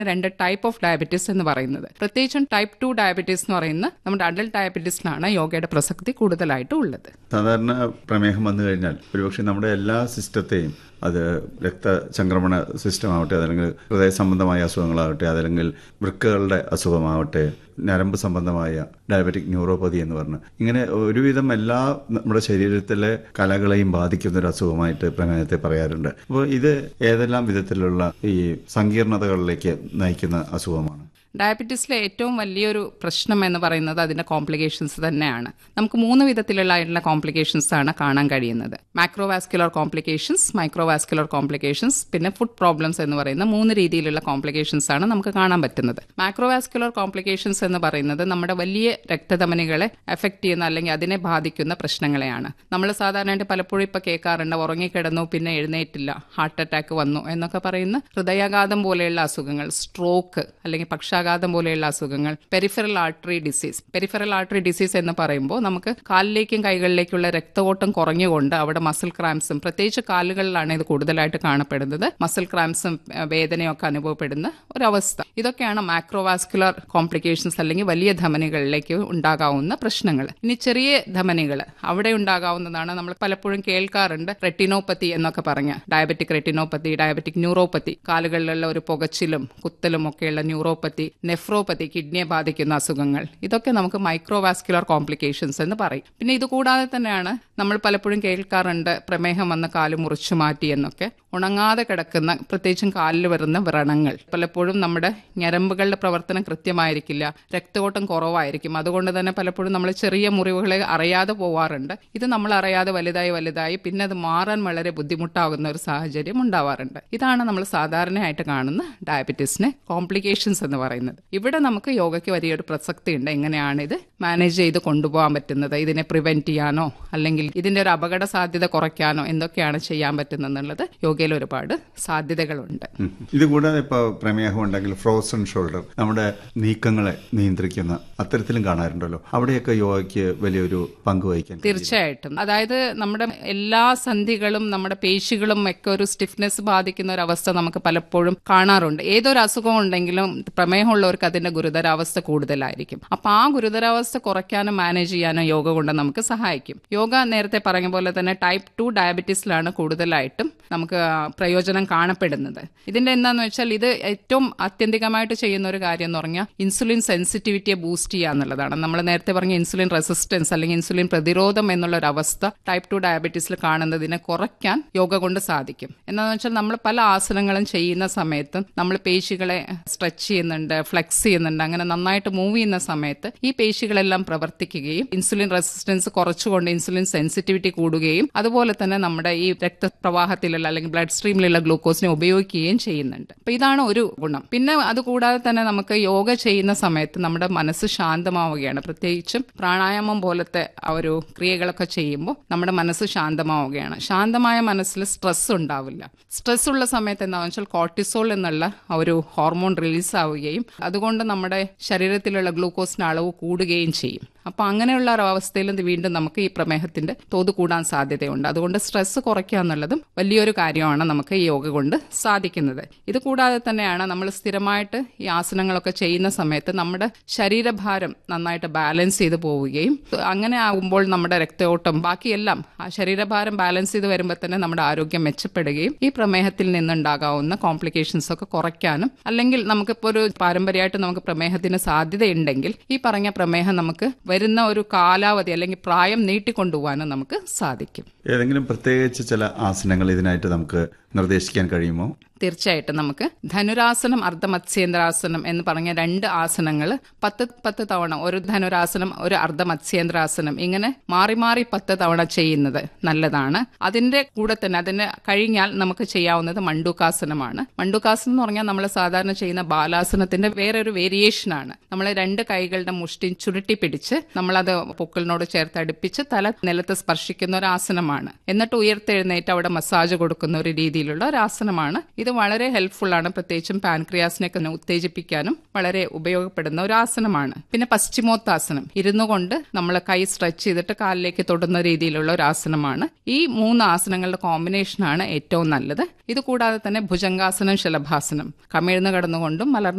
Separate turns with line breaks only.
രണ്ട് type of diabetes എന്ന് പറയുന്നത് പ്രത്യേകിച്ചും ടൈപ്പ് ടു ഡയബറ്റീസ് എന്ന് പറയുന്ന നമ്മുടെ അഡൽട്ട് ഡയബറ്റീസിലാണ് യോഗയുടെ പ്രസക്തി കൂടുതലായിട്ടും ഉള്ളത്
സാധാരണ പ്രമേഹം വന്നു കഴിഞ്ഞാൽ ഒരുപക്ഷെ നമ്മുടെ എല്ലാ സിസ്റ്റത്തെയും അത് രക്തചംക്രമണ സിസ്റ്റം ആവട്ടെ അതല്ലെങ്കിൽ ഹൃദയ സംബന്ധമായ അസുഖങ്ങളാവട്ടെ അതല്ലെങ്കിൽ വൃക്കകളുടെ അസുഖമാവട്ടെ ഞരമ്പ് സംബന്ധമായ ഡയബറ്റിക് ന്യൂറോപ്പതി എന്ന് പറഞ്ഞ് ഇങ്ങനെ ഒരുവിധം എല്ലാ നമ്മുടെ ശരീരത്തിലെ കലകളെയും ബാധിക്കുന്ന ഒരു അസുഖമായിട്ട് പ്രമേഹത്തെ പറയാറുണ്ട് അപ്പോൾ ഇത് ഏതെല്ലാം വിധത്തിലുള്ള ഈ സങ്കീർണതകളിലേക്ക് നയിക്കുന്ന അസുഖമാണ്
ഡയബറ്റീസിലെ ഏറ്റവും വലിയൊരു പ്രശ്നം എന്ന് പറയുന്നത് അതിന്റെ കോംപ്ലിക്കേഷൻസ് തന്നെയാണ് നമുക്ക് മൂന്ന് വിധത്തിലുള്ള ആയിട്ടുള്ള കോംപ്ലിക്കേഷൻസ് ആണ് കാണാൻ കഴിയുന്നത് മാക്രോവാസ്കുലർ കോംപ്ലിക്കേഷൻസ് മൈക്രോവാസ്കുലർ കോംപ്ലിക്കേഷൻസ് പിന്നെ ഫുഡ് പ്രോബ്ലംസ് എന്ന് പറയുന്ന മൂന്ന് രീതിയിലുള്ള കോംപ്ലിക്കേഷൻസ് ആണ് നമുക്ക് കാണാൻ പറ്റുന്നത് മാക്രോവാസ്കുലർ കോംപ്ലിക്കേഷൻസ് എന്ന് പറയുന്നത് നമ്മുടെ വലിയ രക്തധമനികളെ എഫക്ട് ചെയ്യുന്ന അല്ലെങ്കിൽ അതിനെ ബാധിക്കുന്ന പ്രശ്നങ്ങളെയാണ് നമ്മൾ സാധാരണയായിട്ട് പലപ്പോഴും ഇപ്പൊ കേൾക്കാറുണ്ട് ഉറങ്ങിക്കിടന്നു പിന്നെ എഴുന്നേറ്റില്ല ഹാർട്ട് അറ്റാക്ക് വന്നു എന്നൊക്കെ പറയുന്ന ഹൃദയാഘാതം പോലെയുള്ള അസുഖങ്ങൾ സ്ട്രോക്ക് അല്ലെങ്കിൽ പക്ഷാ പക്ഷാഘാതം പോലെയുള്ള അസുഖങ്ങൾ peripheral artery disease peripheral artery disease എന്ന് പറയുമ്പോൾ നമുക്ക് കാലിലേക്കും കൈകളിലേക്കുള്ള രക്തഓട്ടം കുറഞ്ഞുകൊണ്ട് അവിടെ മസിൽ ക്രാംസും പ്രത്യേകിച്ച് കാലുകളിലാണ് ഇത് കൂടുതലായിട്ട് കാണപ്പെടുന്നത് മസിൽ ക്രാംസും വേദനയൊക്കെ അനുഭവപ്പെടുന്ന ഒരവസ്ഥ ഇതൊക്കെയാണ് മാക്രോവാസ്കുലർ കോംപ്ലിക്കേഷൻസ് അല്ലെങ്കിൽ വലിയ ധമനികളിലേക്ക് ഉണ്ടാകാവുന്ന പ്രശ്നങ്ങൾ ഇനി ചെറിയ ധമനികൾ അവിടെ ഉണ്ടാകാവുന്നതാണ് നമ്മൾ പലപ്പോഴും കേൾക്കാറുണ്ട് റെറ്റിനോപ്പത്തി എന്നൊക്കെ പറഞ്ഞ ഡയബറ്റിക് റെറ്റിനോപ്പത്തി ഡയബറ്റിക് ന്യൂറോപ്പത്തി കാലുകളിലുള്ള ഒരു പുകച്ചിലും കുത്തലും ഒക്കെയുള്ള ന്യൂറോപ്പത്തി നെഫ്രോപ്പതി കിഡ്നിയെ ബാധിക്കുന്ന അസുഖങ്ങൾ ഇതൊക്കെ നമുക്ക് മൈക്രോവാസ്കുലർ കോംപ്ലിക്കേഷൻസ് എന്ന് പറയും പിന്നെ ഇത് കൂടാതെ തന്നെയാണ് നമ്മൾ പലപ്പോഴും കേൾക്കാറുണ്ട് പ്രമേഹം വന്ന് കാല് മുറിച്ചു മാറ്റി എന്നൊക്കെ ഉണങ്ങാതെ കിടക്കുന്ന പ്രത്യേകിച്ചും കാലിൽ വരുന്ന വ്രണങ്ങൾ പലപ്പോഴും നമ്മുടെ ഞരമ്പുകളുടെ പ്രവർത്തനം കൃത്യമായിരിക്കില്ല രക്തഓട്ടം കുറവായിരിക്കും അതുകൊണ്ട് തന്നെ പലപ്പോഴും നമ്മൾ ചെറിയ മുറിവുകളെ അറിയാതെ പോവാറുണ്ട് ഇത് നമ്മൾ അറിയാതെ വലുതായി വലുതായി പിന്നെ അത് മാറാൻ വളരെ ബുദ്ധിമുട്ടാകുന്ന ഒരു സാഹചര്യം ഉണ്ടാവാറുണ്ട് ഇതാണ് നമ്മൾ സാധാരണയായിട്ട് കാണുന്ന ഡയബറ്റീസിന് കോംപ്ലിക്കേഷൻസ് എന്ന് പറയുന്നത് ഇവിടെ നമുക്ക് യോഗയ്ക്ക് വലിയൊരു പ്രസക്തി ഉണ്ട് എങ്ങനെയാണ് ഇത് മാനേജ് ചെയ്ത് കൊണ്ടുപോകാൻ പറ്റുന്നത് ഇതിനെ പ്രിവെന്റ് ചെയ്യാനോ അല്ലെങ്കിൽ ഇതിന്റെ ഒരു അപകട സാധ്യത കുറയ്ക്കാനോ എന്തൊക്കെയാണ് ചെയ്യാൻ പറ്റുന്നത് യോഗയിൽ ഒരുപാട് സാധ്യതകളുണ്ട്
ഇത് കൂടാതെ ഇപ്പോൾ പ്രമേഹം ഉണ്ടെങ്കിൽ ഫ്രോസൺ ഷോൾഡർ നമ്മുടെ നീക്കങ്ങളെ നിയന്ത്രിക്കുന്ന അത്തരത്തിലും കാണാറുണ്ടല്ലോ അവിടെയൊക്കെ യോഗയ്ക്ക് വലിയൊരു പങ്ക് വഹിക്കാൻ
തീർച്ചയായിട്ടും അതായത് നമ്മുടെ എല്ലാ സന്ധികളും നമ്മുടെ പേശികളും ഒക്കെ ഒരു സ്റ്റിഫ്നെസ് ബാധിക്കുന്ന ഒരു അവസ്ഥ നമുക്ക് പലപ്പോഴും കാണാറുണ്ട് ഏതൊരു അസുഖം ഉണ്ടെങ്കിലും പ്രമേഹമുള്ളവർക്ക് അതിന്റെ ഗുരുതരാവസ്ഥ കൂടുതലായിരിക്കും അപ്പൊ ആ ഗുരുതരാവസ്ഥ കുറയ്ക്കാനും മാനേജ് ചെയ്യാനും യോഗ കൊണ്ട് നമുക്ക് സഹായിക്കും യോഗ നേരത്തെ പറഞ്ഞ പോലെ തന്നെ ടൈപ്പ് ടു ഡയബറ്റീസിലാണ് കൂടുതലായിട്ടും നമുക്ക് പ്രയോജനം കാണപ്പെടുന്നത് ഇതിന്റെ എന്താന്ന് വെച്ചാൽ ഇത് ഏറ്റവും ആത്യന്തികമായിട്ട് ചെയ്യുന്ന ഒരു കാര്യം എന്ന് പറഞ്ഞാൽ ഇൻസുലിൻ സെൻസിറ്റിവിറ്റിയെ ബൂസ്റ്റ് ചെയ്യുക എന്നുള്ളതാണ് നമ്മൾ നേരത്തെ പറഞ്ഞ ഇൻസുലിൻ റെസിസ്റ്റൻസ് അല്ലെങ്കിൽ ഇൻസുലിൻ പ്രതിരോധം എന്നുള്ള ഒരു അവസ്ഥ ടൈപ്പ് ടു ഡയബറ്റീസിൽ കാണുന്നതിനെ കുറയ്ക്കാൻ യോഗ കൊണ്ട് സാധിക്കും എന്താണെന്ന് വെച്ചാൽ നമ്മൾ പല ആസനങ്ങളും ചെയ്യുന്ന സമയത്ത് നമ്മൾ പേശികളെ സ്ട്രെച്ച് ചെയ്യുന്നുണ്ട് ഫ്ലെക്സ് ചെയ്യുന്നുണ്ട് അങ്ങനെ നന്നായിട്ട് മൂവ് ചെയ്യുന്ന സമയത്ത് ഈ പേശികളെല്ലാം പ്രവർത്തിക്കുകയും ഇൻസുലിൻ റെസിസ്റ്റൻസ് കുറച്ചുകൊണ്ട് ഇൻസുലിൻ സെൻസിറ്റിവിറ്റി കൂടുകയും അതുപോലെ തന്നെ നമ്മുടെ ഈ രക്തപ്രവാഹത്തിലുള്ള അല്ലെങ്കിൽ ബ്ലഡ് സ്ട്രീമിലുള്ള ഗ്ലൂക്കോസിനെ ഉപയോഗിക്കുകയും ചെയ്യുന്നുണ്ട് അപ്പൊ ഇതാണ് ഒരു ഗുണം പിന്നെ അതുകൂടാതെ തന്നെ നമുക്ക് യോഗ ചെയ്യുന്ന സമയത്ത് നമ്മുടെ മനസ്സ് ശാന്തമാവുകയാണ് പ്രത്യേകിച്ചും പ്രാണായാമം പോലത്തെ ആ ഒരു ക്രിയകളൊക്കെ ചെയ്യുമ്പോൾ നമ്മുടെ മനസ്സ് ശാന്തമാവുകയാണ് ശാന്തമായ മനസ്സിൽ സ്ട്രെസ് ഉണ്ടാവില്ല സ്ട്രെസ് ഉള്ള സമയത്ത് എന്താണെന്ന് വെച്ചാൽ കോർട്ടിസോൾ എന്നുള്ള ആ ഒരു ഹോർമോൺ റിലീസ് ആവുകയും അതുകൊണ്ട് നമ്മുടെ ശരീരത്തിലുള്ള ഗ്ലൂക്കോസിന്റെ അളവ് കൂടുകയും ചെയ്യും അപ്പൊ അങ്ങനെയുള്ള ഒരു അവസ്ഥയിൽ വീണ്ടും നമുക്ക് ഈ പ്രമേഹത്തിന്റെ തോത് കൂടാൻ സാധ്യതയുണ്ട് അതുകൊണ്ട് സ്ട്രെസ് കുറയ്ക്കുക എന്നുള്ളതും വലിയൊരു കാര്യമാണ് നമുക്ക് ഈ യോഗ കൊണ്ട് സാധിക്കുന്നത് ഇത് കൂടാതെ തന്നെയാണ് നമ്മൾ സ്ഥിരമായിട്ട് ഈ ആസനങ്ങളൊക്കെ ചെയ്യുന്ന സമയത്ത് നമ്മുടെ ശരീരഭാരം നന്നായിട്ട് ബാലൻസ് ചെയ്ത് പോവുകയും അങ്ങനെ ആകുമ്പോൾ നമ്മുടെ രക്തയോട്ടം ബാക്കിയെല്ലാം ആ ശരീരഭാരം ബാലൻസ് ചെയ്ത് വരുമ്പോൾ തന്നെ നമ്മുടെ ആരോഗ്യം മെച്ചപ്പെടുകയും ഈ പ്രമേഹത്തിൽ നിന്നുണ്ടാകാവുന്ന കോംപ്ലിക്കേഷൻസ് ഒക്കെ കുറയ്ക്കാനും അല്ലെങ്കിൽ നമുക്കിപ്പോൾ ഒരു പാരമ്പര്യമായിട്ട് നമുക്ക് പ്രമേഹത്തിന് സാധ്യതയുണ്ടെങ്കിൽ ഈ പറഞ്ഞ പ്രമേഹം നമുക്ക് വരുന്ന ഒരു കാലാവധി അല്ലെങ്കിൽ പ്രായം നീട്ടിക്കൊണ്ടുപോകാനും നമുക്ക് സാധിക്കും
ഏതെങ്കിലും പ്രത്യേകിച്ച് ചില ആസനങ്ങൾ ഇതിനായിട്ട് നമുക്ക് നിർദ്ദേശിക്കാൻ കഴിയുമോ
തീർച്ചയായിട്ടും നമുക്ക് ധനുരാസനം അർദ്ധമത്സ്യേന്ദ്രാസനം എന്ന് പറഞ്ഞ രണ്ട് ആസനങ്ങൾ പത്ത് പത്ത് തവണ ഒരു ധനുരാസനം ഒരു അർദ്ധമത്സ്യേന്ദ്രാസനം ഇങ്ങനെ മാറി മാറി പത്ത് തവണ ചെയ്യുന്നത് നല്ലതാണ് അതിന്റെ കൂടെ തന്നെ അതിന് കഴിഞ്ഞാൽ നമുക്ക് ചെയ്യാവുന്നത് മണ്ടൂക്കാസനമാണ് മണ്ടൂക്കാസനം എന്ന് പറഞ്ഞാൽ നമ്മൾ സാധാരണ ചെയ്യുന്ന ബാലാസനത്തിന്റെ വേറൊരു വേരിയേഷനാണ് നമ്മൾ രണ്ട് കൈകളുടെ മുഷ്ടി ചുരുട്ടി പിടിച്ച് നമ്മളത് പൊക്കിളിനോട് ചേർത്ത് അടുപ്പിച്ച് തല നിലത്ത് സ്പർശിക്കുന്ന ഒരു ആസനമാണ് എന്നിട്ട് ഉയർത്തെഴുന്നേറ്റ് അവിടെ മസാജ് കൊടുക്കുന്ന ഒരു രീതിയിലുള്ള ഒരു ആസനമാണ് ഇത് ഇത് വളരെ ഹെൽപ്ഫുൾ ആണ് പ്രത്യേകിച്ചും പാൻക്രിയാസിനെയൊക്കെ ഉത്തേജിപ്പിക്കാനും വളരെ ഉപയോഗപ്പെടുന്ന ഒരു ആസനമാണ് പിന്നെ പശ്ചിമോത്താസനം ഇരുന്നു കൊണ്ട് നമ്മൾ കൈ സ്ട്രെച്ച് ചെയ്തിട്ട് കാലിലേക്ക് തൊടുന്ന രീതിയിലുള്ള ഒരു ആസനമാണ് ഈ മൂന്ന് ആസനങ്ങളുടെ കോമ്പിനേഷനാണ് ഏറ്റവും നല്ലത് ഇത് കൂടാതെ തന്നെ ഭുജംഗാസനം ശലഭാസനം കമിഴ്ന്ന് കിടന്നുകൊണ്ടും മലർന്നു